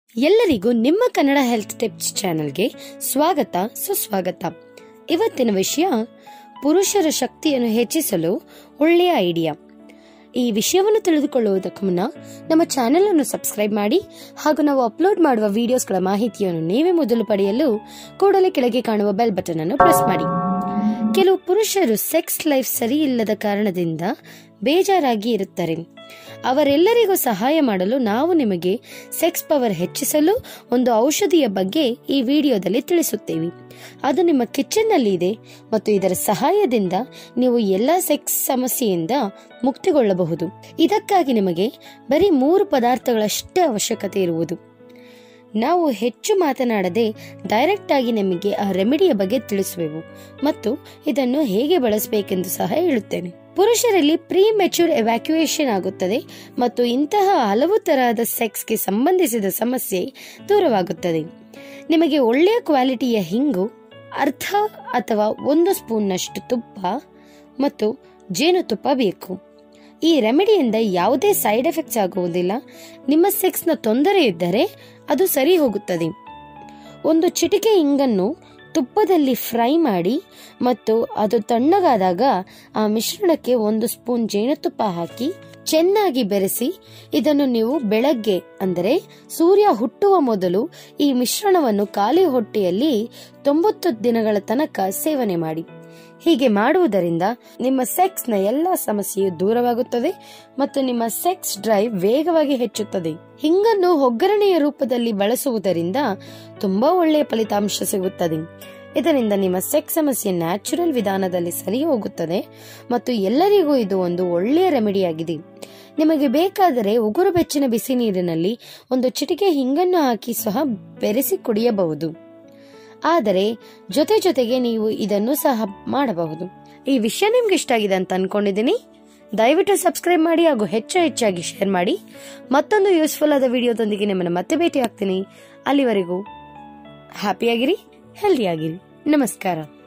ಎಲ್ಲರಿಗೂ ನಿಮ್ಮ Kannada health tips ಚಾನೆಲ್ಗೆ ಸ್ವಾಗತ ಸುಸ್ವಾಗತ ಇವತ್ತಿನ ವಿಷಯ ಪುರುಷರ ಶಕ್ತಿಯನ್ನು ಹೆಚ್ಚಿಸಲು ಒಳ್ಳೆಯ ಐಡಿಯಾ ಈ ವಿಷಯವನ್ನು ತಿಳಿದುಕೊಳ್ಳುವುದಕ್ಕೂ ಮುನ್ನ ನಮ್ಮ ಚಾನೆಲ್ ಅನ್ನು ಸಬ್ಸ್ಕ್ರೈಬ್ ಮಾಡಿ ಹಾಗೂ ನಾವು ಅಪ್ಲೋಡ್ ಮಾಡುವ ವಿಡಿಯೋಸ್ಗಳ ಮಾಹಿತಿಯನ್ನು ನೀವೇ ಮೊದಲು ಪಡೆಯಲು ಕೂಡಲೇ ಕೆಳಗೆ ಕಾಣುವ ಬೆಲ್ ಬಟನ್ ಅನ್ನು ಪ್ರೆಸ್ ಮಾಡಿ ಕೆಲವು ಪುರುಷರು ಸೆಕ್ಸ್ ಲೈಫ್ ಸರಿ ಇಲ್ಲದ ಕಾರಣದಿಂದ ಬೇಜಾರಾಗಿ ಇರುತ್ತಾರೆ ಅವರೆಲ್ಲರಿಗೂ ಸಹಾಯ ಮಾಡಲು ನಾವು ನಿಮಗೆ ಸೆಕ್ಸ್ ಪವರ್ ಹೆಚ್ಚಿಸಲು ಒಂದು ಔಷಧಿಯ ಬಗ್ಗೆ ಈ ವಿಡಿಯೋದಲ್ಲಿ ತಿಳಿಸುತ್ತೇವೆ ಅದು ನಿಮ್ಮ ಕಿಚನ್ನಲ್ಲಿ ಇದೆ ಮತ್ತು ಇದರ ಸಹಾಯದಿಂದ ನೀವು ಎಲ್ಲ ಸೆಕ್ಸ್ ಸಮಸ್ಯೆಯಿಂದ ಮುಕ್ತಿಗೊಳ್ಳಬಹುದು ಇದಕ್ಕಾಗಿ ನಿಮಗೆ ಬರೀ ಮೂರು ಪದಾರ್ಥಗಳಷ್ಟೇ ಅವಶ್ಯಕತೆ ಇರುವುದು ನಾವು ಹೆಚ್ಚು ಮಾತನಾಡದೆ ಡೈರೆಕ್ಟ್ ಆಗಿ ನಿಮಗೆ ಆ ರೆಮಿಡಿಯ ಬಗ್ಗೆ ತಿಳಿಸುವೆವು ಮತ್ತು ಇದನ್ನು ಹೇಗೆ ಬಳಸಬೇಕೆಂದು ಸಹ ಹೇಳುತ್ತೇನೆ ಪುರುಷರಲ್ಲಿ ಪ್ರೀ ಮೆಚೂರ್ ಎವ್ಯಾಕ್ಯುಯೇಷನ್ ಆಗುತ್ತದೆ ಮತ್ತು ಇಂತಹ ಹಲವು ತರಹದ ಸೆಕ್ಸ್ಗೆ ಸಂಬಂಧಿಸಿದ ಸಮಸ್ಯೆ ದೂರವಾಗುತ್ತದೆ ನಿಮಗೆ ಒಳ್ಳೆಯ ಕ್ವಾಲಿಟಿಯ ಹಿಂಗು ಅರ್ಧ ಅಥವಾ ಒಂದು ಸ್ಪೂನ್ನಷ್ಟು ತುಪ್ಪ ಮತ್ತು ಜೇನುತುಪ್ಪ ಬೇಕು ಈ ರೆಮಿಡಿಯಿಂದ ಯಾವುದೇ ಸೈಡ್ ಎಫೆಕ್ಟ್ಸ್ ಆಗುವುದಿಲ್ಲ ನಿಮ್ಮ ಸೆಕ್ಸ್ನ ತೊಂದರೆ ಇದ್ದರೆ ಅದು ಸರಿ ಹೋಗುತ್ತದೆ ಒಂದು ಚಿಟಿಕೆ ಇಂಗನ್ನು ತುಪ್ಪದಲ್ಲಿ ಫ್ರೈ ಮಾಡಿ ಮತ್ತು ಅದು ತಣ್ಣಗಾದಾಗ ಆ ಮಿಶ್ರಣಕ್ಕೆ ಒಂದು ಸ್ಪೂನ್ ಜೇನುತುಪ್ಪ ಹಾಕಿ ಚೆನ್ನಾಗಿ ಬೆರೆಸಿ ಇದನ್ನು ನೀವು ಬೆಳಗ್ಗೆ ಅಂದರೆ ಸೂರ್ಯ ಹುಟ್ಟುವ ಮೊದಲು ಈ ಮಿಶ್ರಣವನ್ನು ಖಾಲಿ ಹೊಟ್ಟೆಯಲ್ಲಿ ತೊಂಬತ್ತು ದಿನಗಳ ತನಕ ಸೇವನೆ ಮಾಡಿ ಹೀಗೆ ಮಾಡುವುದರಿಂದ ನಿಮ್ಮ ಸೆಕ್ಸ್ ನ ಎಲ್ಲಾ ಸಮಸ್ಯೆಯು ದೂರವಾಗುತ್ತದೆ ಮತ್ತು ನಿಮ್ಮ ಸೆಕ್ಸ್ ಡ್ರೈವ್ ವೇಗವಾಗಿ ಹೆಚ್ಚುತ್ತದೆ ಹಿಂಗನ್ನು ಒಗ್ಗರಣೆಯ ರೂಪದಲ್ಲಿ ಬಳಸುವುದರಿಂದ ತುಂಬಾ ಒಳ್ಳೆಯ ಫಲಿತಾಂಶ ಸಿಗುತ್ತದೆ ಇದರಿಂದ ನಿಮ್ಮ ಸೆಕ್ಸ್ ಸಮಸ್ಯೆ ನ್ಯಾಚುರಲ್ ವಿಧಾನದಲ್ಲಿ ಸರಿ ಹೋಗುತ್ತದೆ ಮತ್ತು ಎಲ್ಲರಿಗೂ ಇದು ಒಂದು ಒಳ್ಳೆಯ ರೆಮಿಡಿಯಾಗಿದೆ ನಿಮಗೆ ಬೇಕಾದರೆ ಉಗುರು ಬೆಚ್ಚಿನ ಬಿಸಿ ನೀರಿನಲ್ಲಿ ಒಂದು ಚಿಟಿಕೆ ಹಿಂಗನ್ನು ಹಾಕಿ ಸಹ ಬೆರೆಸಿ ಕುಡಿಯಬಹುದು ಆದರೆ ಜೊತೆ ಜೊತೆಗೆ ನೀವು ಇದನ್ನು ಸಹ ಮಾಡಬಹುದು ಈ ವಿಷಯ ನಿಮ್ಗೆ ಇಷ್ಟ ಆಗಿದೆ ಅಂತ ಅನ್ಕೊಂಡಿದ್ದೀನಿ ದಯವಿಟ್ಟು ಸಬ್ಸ್ಕ್ರೈಬ್ ಮಾಡಿ ಹಾಗೂ ಹೆಚ್ಚು ಹೆಚ್ಚಾಗಿ ಶೇರ್ ಮಾಡಿ ಮತ್ತೊಂದು ಯೂಸ್ಫುಲ್ ಆದ ವಿಡಿಯೋದೊಂದಿಗೆ ನಿಮ್ಮನ್ನು ಮತ್ತೆ ಭೇಟಿ ಆಗ್ತೀನಿ ಅಲ್ಲಿವರೆಗೂ ಹ್ಯಾಪಿಯಾಗಿರಿ ಹೆಲ್ದಿಯಾಗಿರಿ ನಮಸ್ಕಾರ